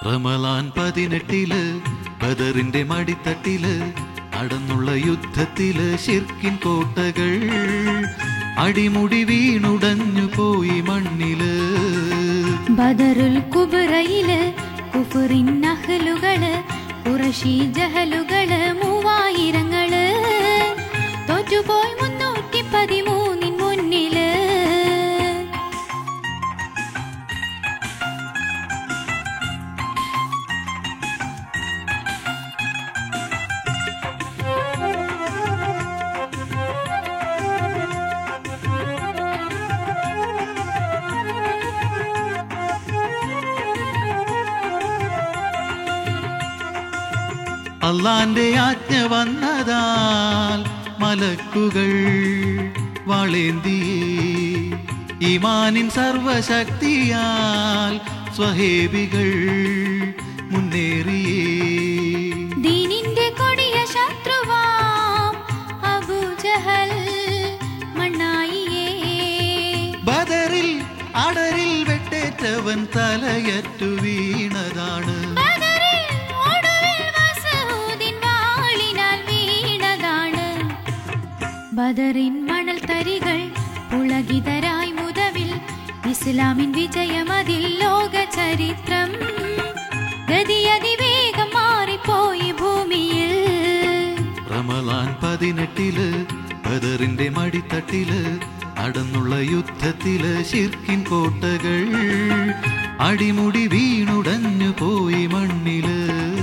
റമലാൻ പതിനെട്ടില് ബദറിന്റെ മടിത്തട്ടില് നടന്നുള്ള യുദ്ധത്തില് ഷിർക്കിൻ കോട്ടകൾ അടിമുടി വീണുടഞ്ഞു പോയി മണ്ണില് ബദറുൽ കുബറയില് കുഫറിൻ നഹലുകള് കുറശി ജഹലുകള് മൂവായിരങ്ങള് തോറ്റുപോയി മുന്നൂറ്റി പതിമൂന്നിൻ മുന്നില് അള്ളാന്റെ ആജ്ഞ വന്നതാൽ മലക്കുകൾ വളേന്തിയേ ഈമാനിൻ സർവശക്തിയാൽ സ്വഹേബികൾ മുന്നേറിയേ ദീനിന്റെ കൊടിയ ശത്രുവാം അബൂജഹൽ മണ്ണായിയേ ബദറിൽ അടരിൽ വെട്ടേറ്റവൻ തലയറ്റു വീണതാണ് ബദറിൽ ഒടുവിൽ മസൂദിൻ വാളിനാൽ വീണതാണ് ബദറിൻ മണൽ തരികൾ പുളകിതരായി മുതവിൽ ഇസ്ലാമിൻ വിജയമതിൽ ലോക ചരിത്രം ഗതിയതിവേഗം മാറിപ്പോയി ഭൂമിയിൽ റമലാൻ പതിനെട്ടില് ബദറിന്റെ മടിത്തട്ടില് നടന്നുള്ള യുദ്ധത്തില് ഷിർക്കിൻ കോട്ടകൾ അടിമുടി വീണുടഞ്ഞു പോയി മണ്ണില്